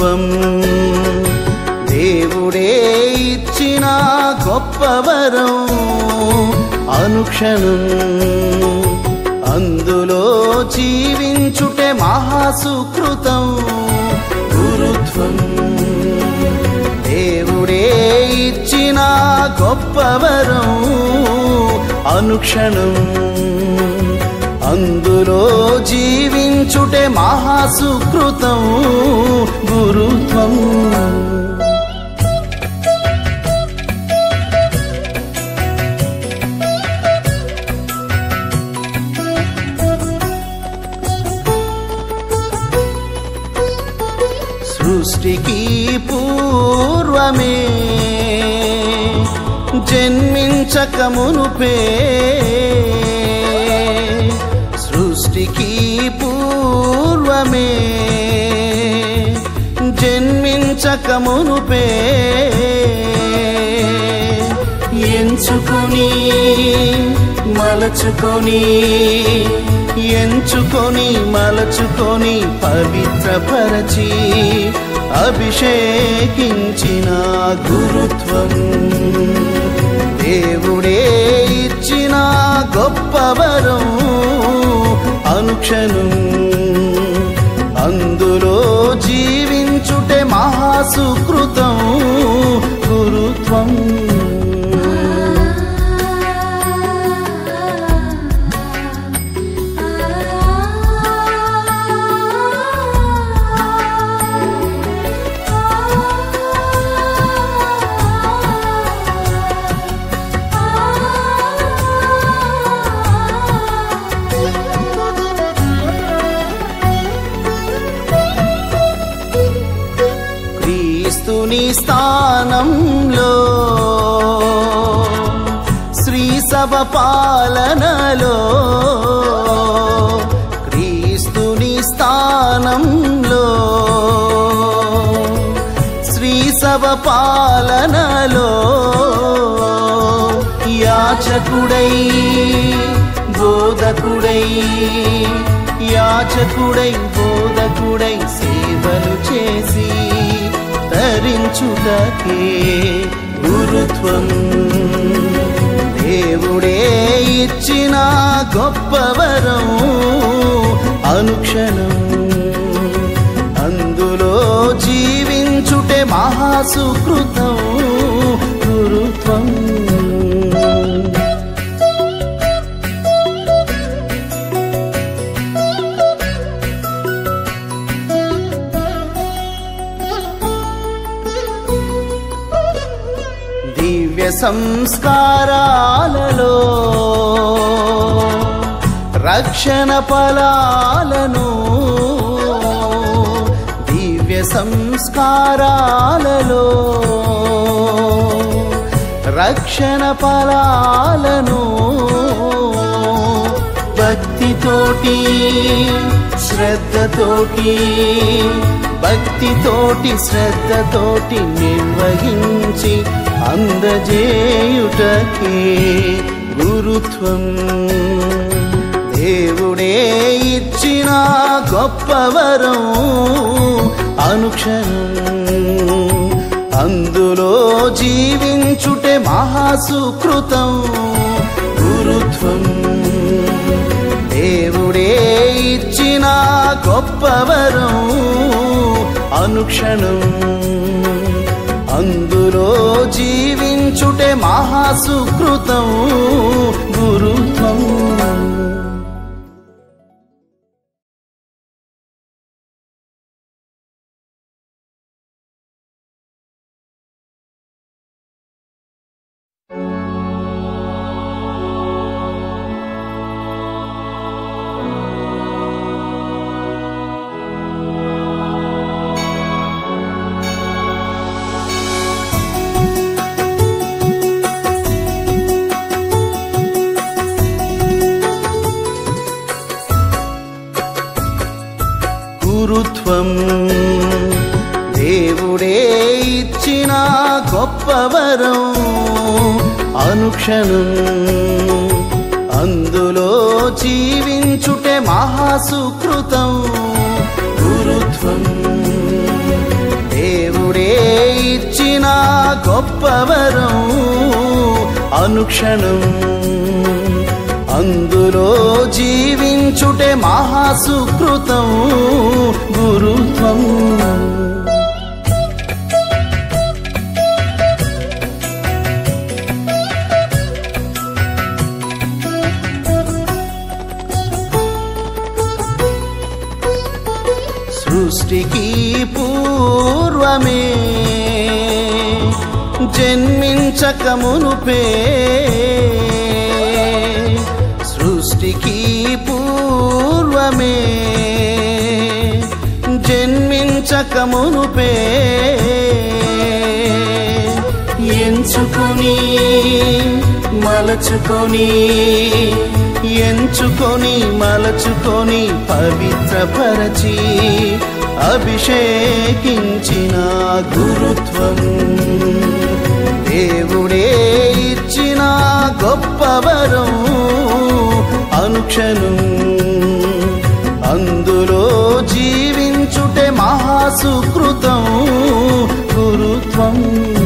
గురుత్వం దేవుడే ఇచ్చిన గొప్పవరం అనుక్షణం అందులో జీవించుటే మహాసుకృతం గురుత్వం దేవుడే ఇచ్చిన గొప్పవరం అనుక్షణం అందులో జీవించుటే మహాసుకృతం గురుత్వం సృష్టికి పూర్వమే జన్మించక మునుపే సృష్టికి పూర్వమే జన్మించక మునుపే ఎంచుకొని మలచుకొని ఎంచుకొని మలచుకొని పవిత్రపరచి అభిషేకించిన గురుత్వం దేవుడే ఇచ్చిన గొప్పవరం అనుక్షణం అందులో జీవించుటే మహాసుకృతం గురుత్వం క్రీస్తుని స్థానంలో శ్రీ సభ పాలనలో క్రీస్తుని స్థానంలో శ్రీ సభ పాలనలో యాచకుడై బోధకుడై యాచకుడై బోధకుడై సేవలు చేసి తరించుటకే గురుత్వం దేవుడే ఇచ్చిన గొప్పవరం అనుక్షణం అందులో జీవించుటే మహాసుకృతం గురుత్వం దివ్య సంస్కారాలలో రక్షణ ఫలాలను దివ్య సంస్కారాలలో రక్షణ ఫలాలను భక్తితోటి శ్రద్ధతోటి భక్తితోటి శ్రద్ధతోటి నిర్వహించి అందజేయుటకే గురుత్వం దేవుడే ఇచ్చిన గొప్పవరం అనుక్షణం అందులో జీవించుటే మహాసుకృతం గురుత్వం దేవుడే ఇచ్చిన గొప్పవరం అనుక్షణం అందులో జీవించుటే మహాసుకృతం గురుత్వం గురుత్వం దేవుడే ఇచ్చిన గొప్పవరం అనుక్షణం అందులో జీవించుటే మహాసుకృతం గురుత్వం దేవుడే ఇచ్చిన గొప్పవరం అనుక్షణం అందులో జీవించుటే మహాసుకృతం గురుత్వం సృష్టికి పూర్వమే జన్మించక మునుపే సృష్టికి పూర్వమే జన్మించక మునుపే ఎంచుకొని మలచుకొని ఎంచుకొని మలచుకొని పవిత్రపరచి అభిషేకించిన గురుత్వం దేవుడే ఇచ్చిన గొప్పవరం అనుక్షణం అందులో జీవించుటే మహాసుకృతం గురుత్వం